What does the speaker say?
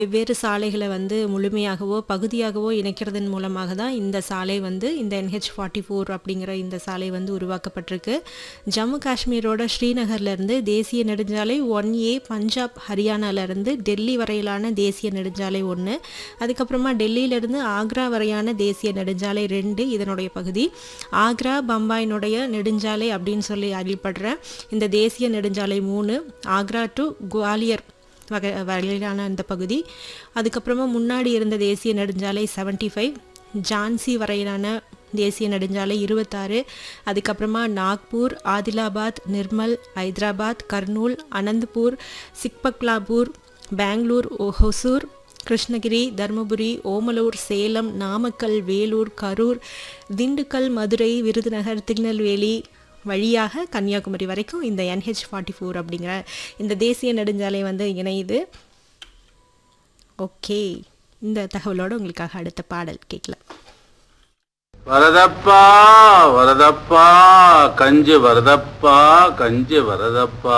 வெவ்வேறு சாலைகளை வந்து முழுமையாகவோ பகுதியாகவோ இணைக்கிறதன் மூலமாக தான் இந்த சாலை வந்து இந்த என்ஹெச் ஃபார்ட்டி ஃபோர் அப்படிங்கிற இந்த சாலை வந்து உருவாக்கப்பட்டிருக்கு ஜம்மு காஷ்மீரோட ஸ்ரீநகர்லேருந்து தேசிய நெடுஞ்சாலை ஒன் ஏ பஞ்சாப் ஹரியானாலேருந்து டெல்லி வரையிலான தேசிய நெடுஞ்சாலை ஒன்று அதுக்கப்புறமா டெல்லியிலேருந்து ஆக்ரா வரையான தேசிய நெடுஞ்சாலை ரெண்டு இதனுடைய பகுதி ஆக்ரா பம்பாயினுடைய நெடுஞ்சாலை அப்படின்னு சொல்லி அறியப்படுற இந்த தேசிய நெடுஞ்சாலை மூணு ஆக்ரா டு குவாலியர் வகை வரையிலான இந்த பகுதி அதுக்கப்புறமா முன்னாடி இருந்த தேசிய நெடுஞ்சாலை 75 ஃபைவ் ஜான்சி வரையிலான தேசிய நெடுஞ்சாலை இருபத்தாறு அதுக்கப்புறமா நாக்பூர் ஆதிலாபாத் நிர்மல் ஹைதராபாத் கர்னூல் அனந்தபூர் சிக்பக்லாபூர் பெங்களூர் ஹொசூர் கிருஷ்ணகிரி தருமபுரி ஓமலூர் சேலம் நாமக்கல் வேலூர் கரூர் திண்டுக்கல் மதுரை விருதுநகர் திருநெல்வேலி வழியாக கன்னியாகுமரி வரைக்கும் இந்த என்ஹெச் ஃபார்ட்டி ஃபோர் அப்படிங்கிற இந்த தேசிய நெடுஞ்சாலை வந்து இணையுது ஓகே இந்த தகவலோடு உங்களுக்காக அடுத்த பாடல் கேட்கலாம் வரதப்பா வரதப்பா கஞ்சி வரதப்பா கஞ்சி வரதப்பா